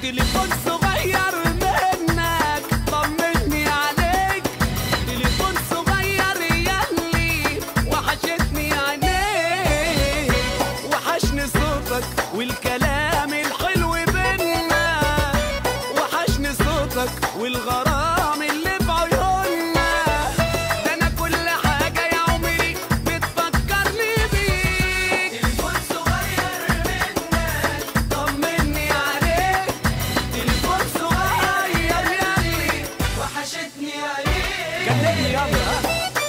تليفون صغير منك طمني عليك تليفون صغير ياللي وحشتني عينيك وحشني صوتك والكلام الحلو بينا وحشني صوتك والغرام اللي في عيوننا ده انا كل حاجه يا عمري بتفكرني بيك تليفون صغير منك طمني عليك تليفون صغير ياللي وحشتني عليك كلمني يلا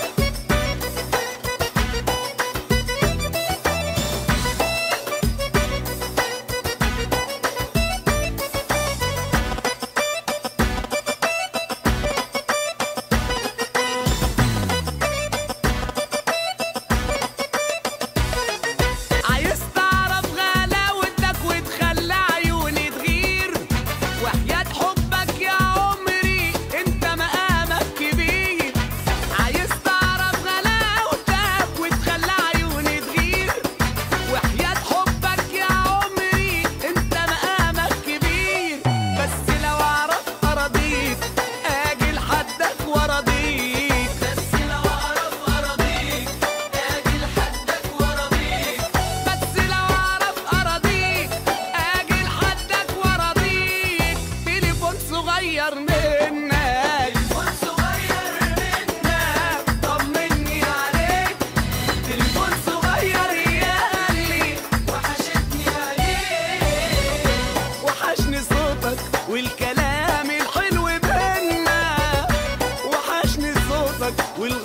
عايز تعرف غلاوتك وتخلى عيوني تغير وحياة حبك يا عمري انت مقامك كبير عايز تعرف غلاوتك وتخلى عيوني تغير وحياة حبك يا عمري انت مقامك كبير بس لو اعرف اراضيك اجي لحدك وارضيك بس لو اعرف اراضيك اجي لحدك وارضيك بس لو اعرف اراضيك اجي لحدك وارضيك تليفون صغير منك تليفون صغير منك طمني عليك تليفون صغير ياللي وحشتني عليك وحشني صوتك والكلام الحلو بينا وحشني صوتك والغ